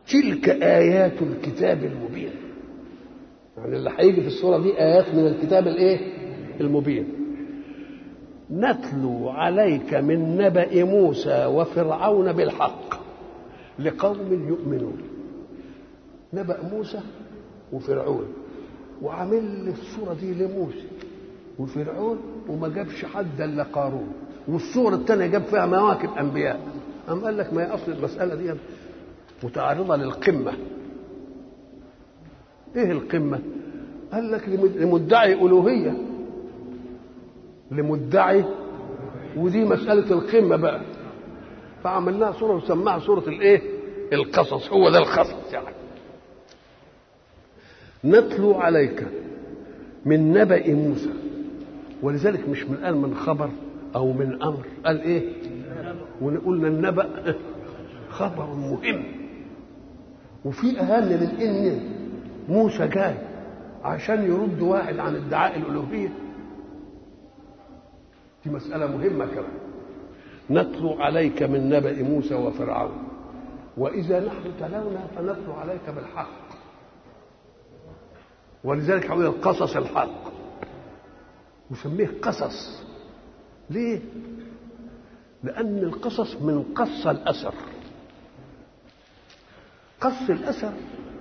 تلك آيات الكتاب المبين يعني اللي هيجي في الصورة دي آيات من الكتاب الإيه؟ المبين نتلو عليك من نبأ موسى وفرعون بالحق لقوم يؤمنون نبأ موسى وفرعون وعامل لي الصورة دي لموسى وفرعون وما جابش حد الا قارون والصورة الثانية جاب فيها مواكب أنبياء أم قال لك ما هي أصل المسألة دي متعرضة للقمة إيه القمة؟ قال لك لمدعي ألوهية لمدعي ودي مسألة القمة بقى فعملناها صورة وسماها صورة الإيه؟ القصص هو ده القصص يعني نتلو عليك من نبأ موسى ولذلك مش من قال من خبر أو من أمر قال إيه؟ وقلنا النبأ خبر مهم وفي أهم من إن موسى جاي عشان يرد واحد عن ادعاء الألوهية دي مسألة مهمة كمان نتلو عليك من نبأ موسى وفرعون وإذا نحن تلونا فنتلو عليك بالحق ولذلك حول القصص الحق وسميه قصص ليه؟ لأن القصص من قص الأثر قص الأثر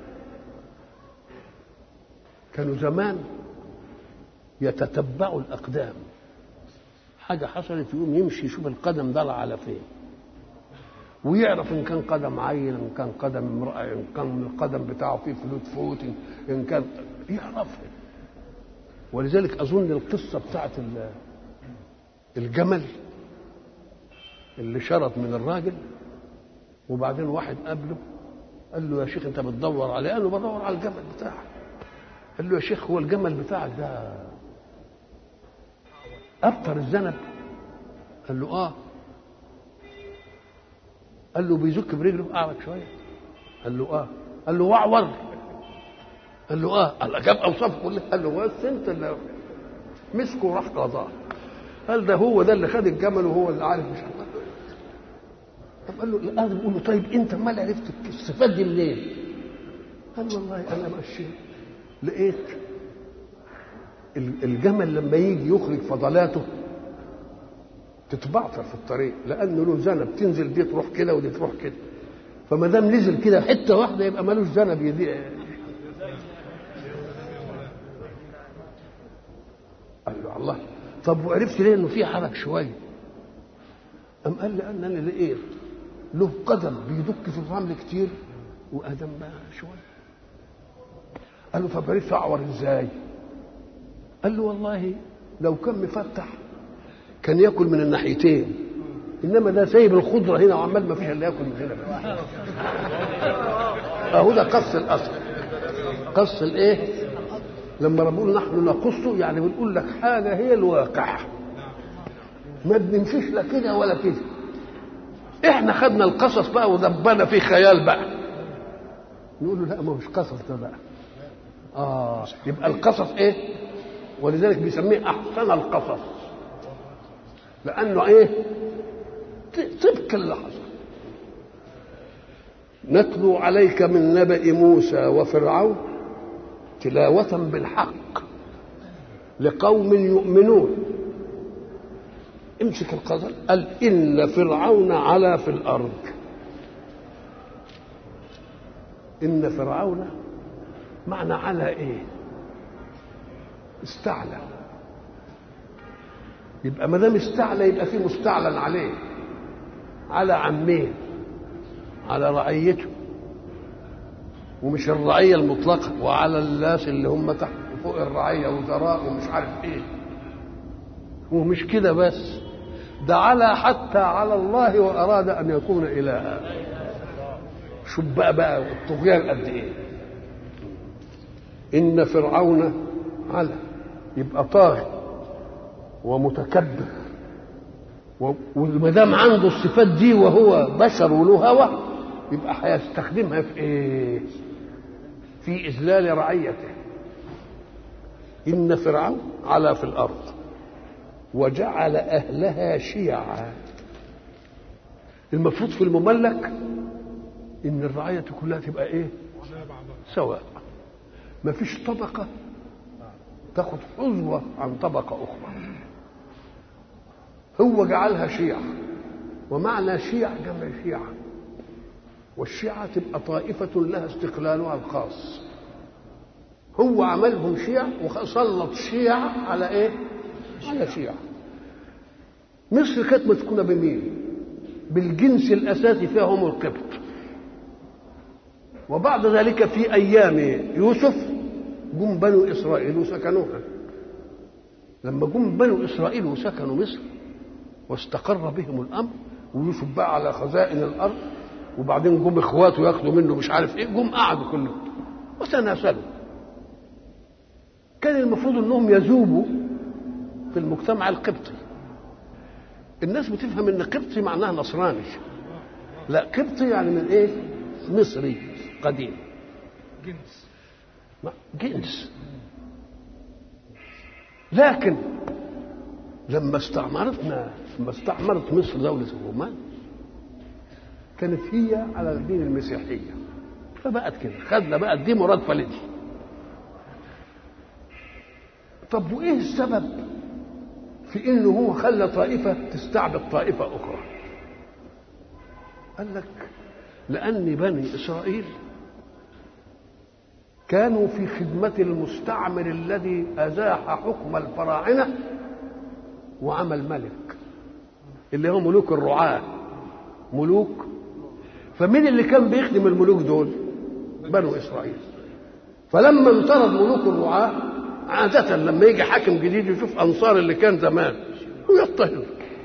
كانوا زمان يتتبعوا الأقدام حاجة حصلت يقوم يمشي يشوف القدم ضل على فين ويعرف ان كان قدم عيل ان كان قدم امراه ان كان القدم بتاعه فيه فلوت فوت ان كان يعرفها ولذلك اظن القصه بتاعت الجمل اللي شرط من الراجل وبعدين واحد قابله قال له يا شيخ انت بتدور عليه قال له بدور على الجمل بتاعك قال له يا شيخ هو الجمل بتاعك ده ابطر الذنب قال له اه قال له بيزك برجله اعرج شويه قال له اه قال له واعور قال له اه قال جاب اوصاف كلها قال له بس انت اللي مسكه وراح قضاه قال ده هو ده اللي خد الجمل وهو اللي عارف مش عارف طب قال له الآن بيقول له طيب انت امال عرفت الصفات دي منين؟ قال والله انا ماشي لقيت الجمل لما يجي يخرج فضلاته تتبعثر في الطريق لانه له ذنب تنزل دي تروح كده ودي تروح كده فما دام نزل كده حته واحده يبقى ملوش ذنب يضيع قال له الله طب وعرفت ليه انه في حرك شويه أم قال لي أنني لقيت له قدم بيدك في الرمل كتير وقدم بقى شوية قال له طب عرفت أعور إزاي؟ قال له والله لو كان مفتح كان ياكل من الناحيتين انما ده سايب الخضره هنا وعمال ما فيش الا ياكل من هنا بس اهو ده قص الاصل قص الايه لما بنقول نحن نقصه يعني بنقول لك حاجه هي الواقع ما بنمشيش لا كده ولا كده احنا خدنا القصص بقى ودبنا فيه خيال بقى نقول له لا ما مش قصص ده بقى اه يبقى القصص ايه ولذلك بيسميه احسن القصص لانه ايه طبق اللي حصل نتلو عليك من نبأ موسى وفرعون تلاوة بالحق لقوم يؤمنون امسك القدر قال إن فرعون علا في الأرض إن فرعون معنى على إيه استعلى يبقى ما دام استعلى يبقى في مستعلن عليه على عمين على رعيته ومش الرعية المطلقة وعلى الناس اللي هم تحت فوق الرعية وزراء ومش عارف ايه ومش كده بس ده على حتى على الله وأراد أن يكون إلها شوف بقى بقى الطغيان قد ايه إن فرعون على يبقى طاغي ومتكبر وما دام عنده الصفات دي وهو بشر وله هوى يبقى هيستخدمها في ايه؟ في اذلال رعيته ان فرعون علا في الارض وجعل اهلها شيعا المفروض في المملك ان الرعيه كلها تبقى ايه سواء ما فيش طبقه تاخد حظوه عن طبقه اخرى هو جعلها شيعه ومعنى شيع جمع شيعه والشيعه تبقى طائفه لها استقلالها الخاص هو عملهم شيع وسلط شيع على ايه على شيعه مصر كانت مسكونه بمين بالجنس الاساسي فيها هم القبط وبعد ذلك في ايام يوسف جم بنو اسرائيل وسكنوها لما جم بنو اسرائيل وسكنوا مصر واستقر بهم الامر ويوسف بقى على خزائن الارض وبعدين جم اخواته ياخدوا منه مش عارف ايه جم قعدوا كلهم وتناسلوا كان المفروض انهم يذوبوا في المجتمع القبطي الناس بتفهم ان قبطي معناها نصراني لا قبطي يعني من ايه مصري قديم جنس جنس لكن لما استعمرتنا لما استعمرت مصر دولة الرومان كانت هي على الدين المسيحية فبقت كده خدنا بقى دي مرادفة لدي طب وايه السبب في انه هو خلى طائفة تستعبد طائفة أخرى قال لك لأن بني إسرائيل كانوا في خدمة المستعمر الذي أزاح حكم الفراعنة وعمل ملك اللي هو ملوك الرعاة ملوك فمين اللي كان بيخدم الملوك دول بنو إسرائيل فلما انطرد ملوك الرعاة عادة لما يجي حاكم جديد يشوف أنصار اللي كان زمان ويضطهد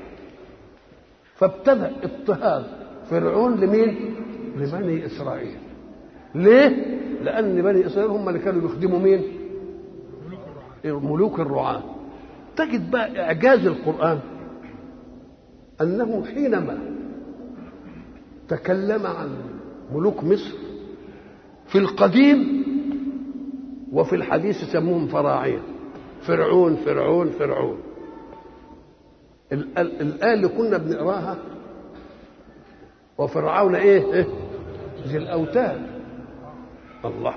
فابتدأ اضطهاد فرعون لمين؟ لبني إسرائيل ليه؟ لأن بني إسرائيل هم اللي كانوا بيخدموا مين؟ ملوك الرعاة تجد بقى إعجاز القرآن أنه حينما تكلم عن ملوك مصر في القديم وفي الحديث يسموهم فراعين فرعون فرعون فرعون الآية اللي كنا بنقراها وفرعون إيه؟ إيه؟ ذي الأوتاد الله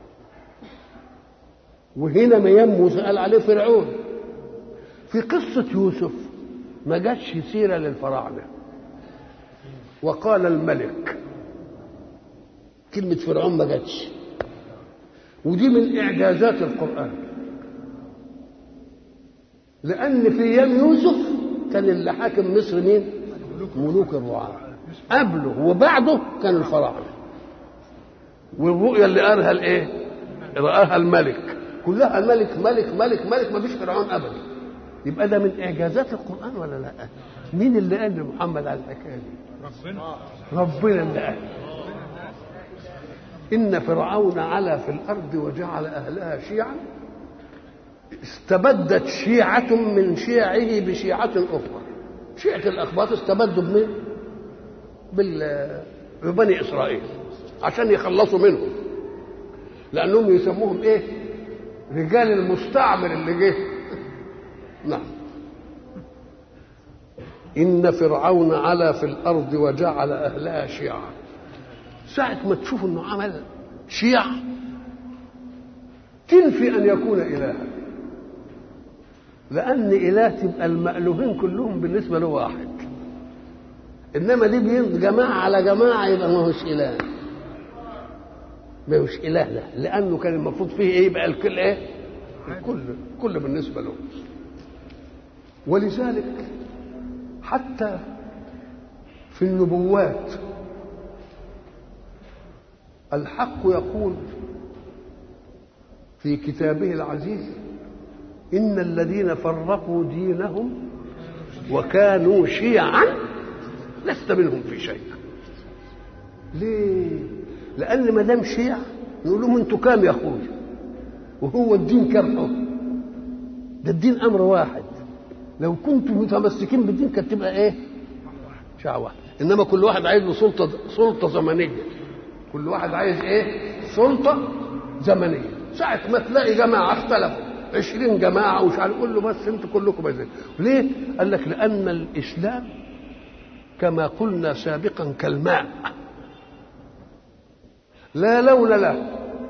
وهنا ميام موسى قال عليه فرعون في قصة يوسف ما جاتش سيرة للفراعنة وقال الملك كلمة فرعون ما جاتش ودي من إعجازات القرآن لأن في أيام يوسف كان اللي حاكم مصر مين؟ ملوك الرعاة قبله وبعده كان الفراعنة والرؤيا اللي قالها الايه؟ رآها الملك كلها ملك ملك ملك ملك ما فيش فرعون ابدا يبقى ده من اعجازات القران ولا لا؟ مين اللي قال لمحمد على الحكايه دي؟ ربنا ربنا اللي قال إن فرعون علا في الأرض وجعل أهلها شيعا استبدت شيعة من شيعه بشيعة أخرى شيعة الأخباط استبدوا بمين؟ بال ببني إسرائيل عشان يخلصوا منهم لأنهم يسموهم إيه؟ رجال المستعمر اللي جه نعم إن فرعون علا في الأرض وجعل أهلها شيعا ساعة ما تشوف انه عمل شيع تنفي ان يكون الها لان اله تبقى المألوهين كلهم بالنسبه له واحد انما دي بين جماعه على جماعه يبقى ما هوش اله ما هوش اله لا لانه كان المفروض فيه ايه يبقى الكل ايه الكل كل بالنسبه له ولذلك حتى في النبوات الحق يقول في كتابه العزيز ان الذين فرقوا دينهم وكانوا شيعا لست منهم في شيء ليه لان ما دام شيع نقول لهم انتوا كام يا اخويا وهو الدين كام حكم ده الدين امر واحد لو كنتم متمسكين بالدين كانت تبقى ايه شيعه واحد انما كل واحد عايز له سلطه سلطه زمنيه كل واحد عايز ايه سلطة زمنية ساعة ما تلاقي جماعة اختلفوا عشرين جماعة ومش عارف قول له بس انتوا كلكم عايزين ليه؟ قال لك لأن الإسلام كما قلنا سابقا كالماء لا لون له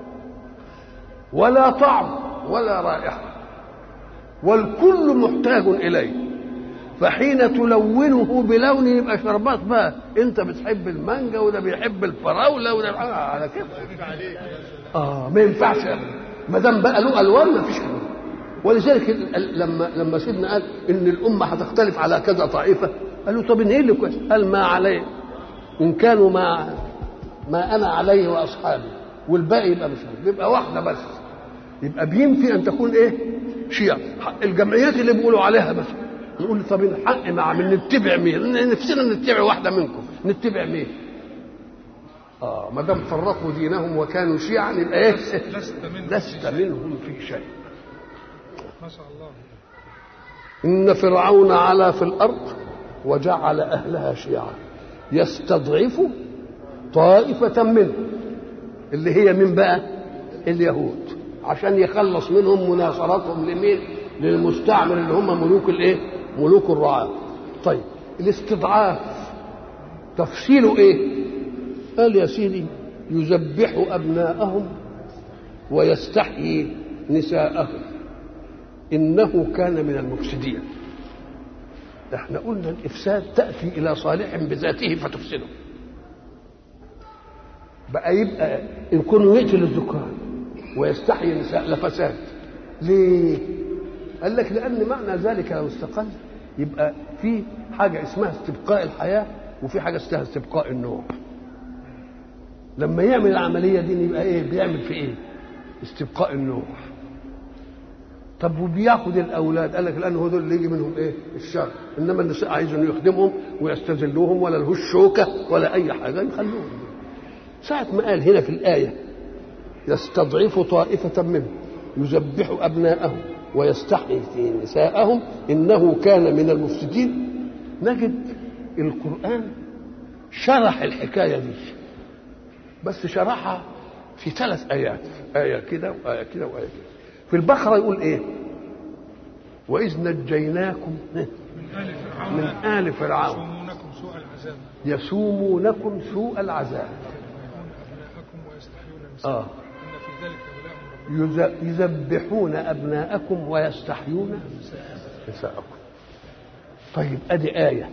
ولا طعم ولا رائحة والكل محتاج إليه فحين تلونه بلون يبقى شربات بقى انت بتحب المانجا وده بيحب الفراوله وده آه على كده اه ما ينفعش ما دام بقى له الوان ما فيش كلام ولذلك ال- لما لما سيدنا قال ان الامه هتختلف على كذا طائفه قالوا طب ايه اللي كويس؟ قال ما عليه ان كانوا ما ما انا عليه واصحابي والباقي يبقى مش عارف. يبقى واحده بس يبقى بينفي ان تكون ايه؟ شيعة الجمعيات اللي بيقولوا عليها بس نقول طب الحق مع من نتبع مين؟ نفسنا نتبع واحده منكم نتبع مين؟ اه ما دام فرقوا دينهم وكانوا شيعا يبقى ايه؟ لست منهم لست منهم في شيء ما شاء الله إن فرعون علا في الأرض وجعل أهلها شيعا يستضعف طائفة منهم اللي هي من بقى اليهود عشان يخلص منهم مناصرتهم لمين للمستعمر اللي هم ملوك الايه ملوك الرعاة طيب الاستضعاف تفصيله ايه قال يا سيدي يذبح أبناءهم ويستحيي نساءهم انه كان من المفسدين احنا قلنا الافساد تاتي الى صالح بذاته فتفسده بقى يبقى ان كانوا يقتل الذكران ويستحيي النساء لفساد ليه قال لك لان معنى ذلك لو استقل يبقى في حاجه اسمها استبقاء الحياه وفي حاجه اسمها استبقاء النوع لما يعمل العمليه دي يبقى ايه بيعمل في ايه استبقاء النوع طب وبياخد الاولاد قال لك لان هو دول اللي يجي منهم ايه الشر انما النساء عايزهم يخدمهم ويستذلوهم ولا لهوش شوكه ولا اي حاجه يخلوهم ساعه ما قال هنا في الايه يستضعف طائفه منهم يذبح ابناءهم ويستحيي في نساءهم انه كان من المفسدين نجد القران شرح الحكايه دي بس شرحها في ثلاث ايات ايه كده وايه كده وايه كده في البقره يقول ايه واذ نجيناكم من آل فرعون من ال فرعون يصومونكم سوء العذاب يسومونكم سوء العذاب يذبحون أبناءكم ويستحيون نساءكم آه يذ- يذبحون ابناءكم ويستحيون نساءكم طيب ادي ايه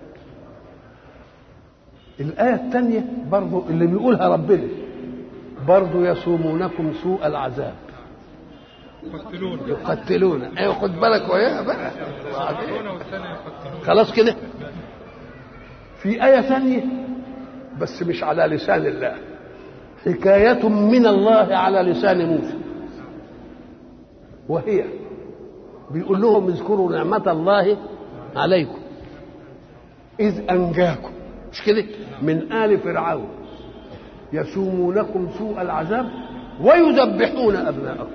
الايه الثانيه برضو اللي بيقولها ربنا برضو يسومونكم سوء العذاب يقتلون يقتلون ايوه خد بالك وياها بقى يقتلون والثاني يقتلون خلاص كده في آية ثانية بس مش على لسان الله حكاية من الله على لسان موسى وهي بيقول لهم اذكروا نعمة الله عليكم إذ أنجاكم مش كده من آل فرعون يسومونكم سوء العذاب ويذبحون أبناءكم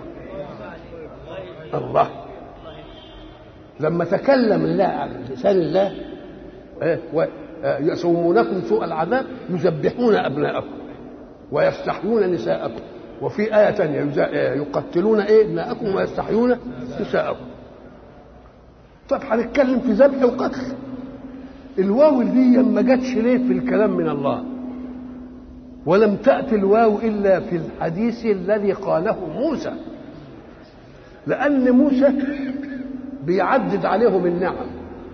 الله لما تكلم الله على لسان الله إيه؟ و- آه، يسومونكم سوء العذاب يذبحون ابناءكم ويستحيون نساءكم وفي آية ثانية يز- آه، يقتلون ايه ابناءكم ويستحيون نساءكم طب هنتكلم في ذبح وقتل الواو دي ما جاتش ليه في الكلام من الله ولم تأتي الواو إلا في الحديث الذي قاله موسى لأن موسى بيعدد عليهم النعم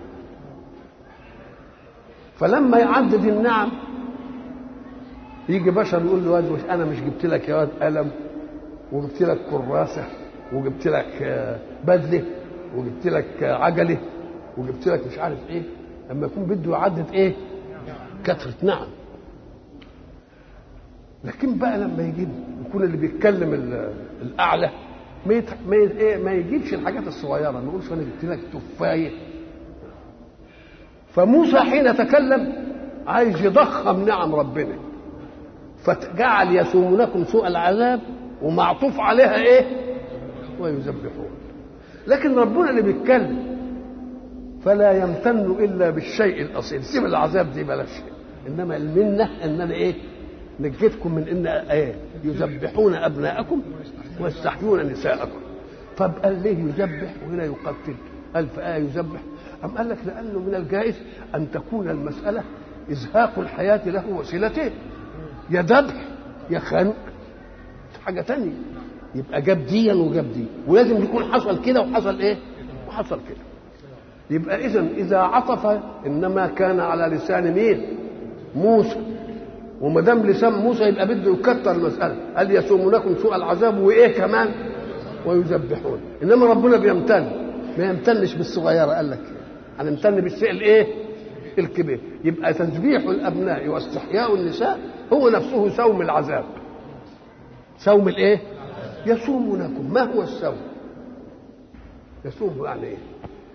فلما يعدد النعم يجي بشر يقول له واد انا مش جبت لك يا واد قلم وجبت لك كراسه وجبت لك آه، بدله وجبت لك آه، عجله وجبت لك مش عارف ايه لما يكون بده يعدد ايه كثره نعم لكن بقى لما يجيب يكون اللي بيتكلم ال- الاعلى ما يت... ما, ي... إيه؟ ما يجيبش الحاجات الصغيره ما يقولش انا جبت لك تفايه فموسى حين تكلم عايز يضخم نعم ربنا فجعل يسومونكم سوء العذاب ومعطوف عليها ايه ويذبحون لكن ربنا اللي بيتكلم فلا يمتن الا بالشيء الاصيل سيب العذاب دي بلاش انما المنه ان انا ايه نجيتكم من ان ايه يذبحون ابناءكم ويستحيون نساءكم طب قال ليه يذبح وهنا يقتل قال في ايه يذبح أم قال لك لانه من الجائز ان تكون المساله ازهاق الحياه له وسيلتين يا ذبح يا خنق حاجه تانية يبقى جاب ديا وجاب دي ولازم يكون حصل كده وحصل ايه وحصل كده يبقى اذا اذا عطف انما كان على لسان مين موسى وما دام لسان موسى يبقى بده يكتر المساله قال يسومونكم سوء العذاب وايه كمان ويذبحون انما ربنا بيمتن ما يمتنش بالصغيره قال لك هنمتن بالشيء الايه الكبير يبقى تذبيح الابناء واستحياء النساء هو نفسه سوم العذاب سوم الايه يسومونكم ما هو السوم يسوم يعني ايه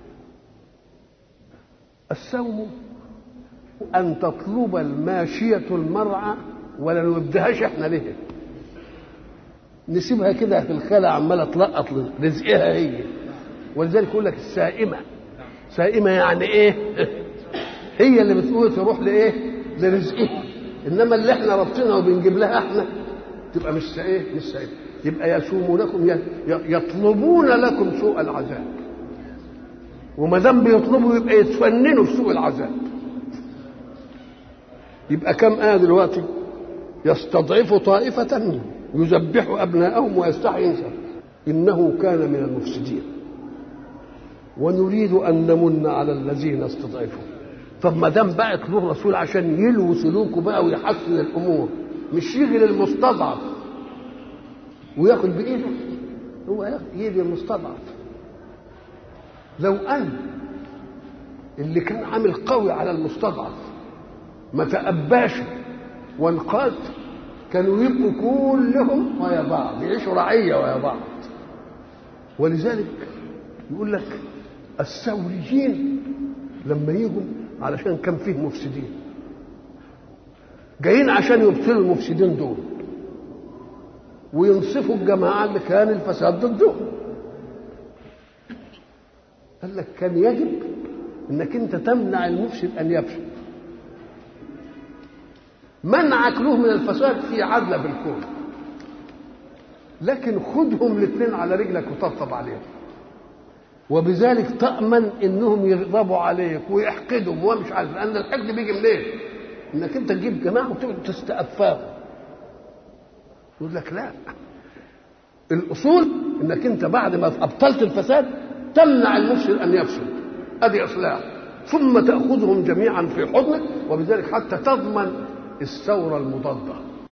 السوم ان تطلب الماشيه المرعى ولا نوديهاش احنا ليه نسيبها كده في الخلا عماله تلقط رزقها هي ولذلك يقول لك السائمه سائمه يعني ايه هي اللي بتقول تروح لايه لرزقها انما اللي احنا ربطنا وبنجيب لها احنا تبقى مش ايه مش سائمه يبقى يسومونكم يطلبون لكم سوء العذاب وما دام بيطلبوا يبقى يتفننوا في سوء العذاب يبقى كم آية دلوقتي يستضعف طائفة يذبح أبناءهم ويستحيي نساءهم إنه كان من المفسدين ونريد أن نمن على الذين استضعفوا طب ما دام بعت له رسول عشان يلوي سلوكه بقى ويحسن الأمور مش يجي للمستضعف وياكل بإيده هو يجي المستضعف لو أن اللي كان عامل قوي على المستضعف ما تأباش وانقاد كانوا يبقوا كلهم ويا بعض يعيشوا رعية ويا بعض ولذلك يقول لك الثوريين لما يجوا علشان كان فيه مفسدين جايين عشان يبطلوا المفسدين دول وينصفوا الجماعة اللي كان الفساد ضدهم قال لك كان يجب انك انت تمنع المفسد ان يفسد منعك له من الفساد في عدل في الكون لكن خدهم الاثنين على رجلك وطبطب عليهم وبذلك تأمن انهم يغضبوا عليك ويحقدهم ومش عارف لان الحقد بيجي منين؟ انك انت تجيب جماعه وتقعد تستأفاهم يقول لك لا الاصول انك انت بعد ما ابطلت الفساد تمنع المفسد ان يفسد ادي اصلاح ثم تاخذهم جميعا في حضنك وبذلك حتى تضمن الثوره المضاده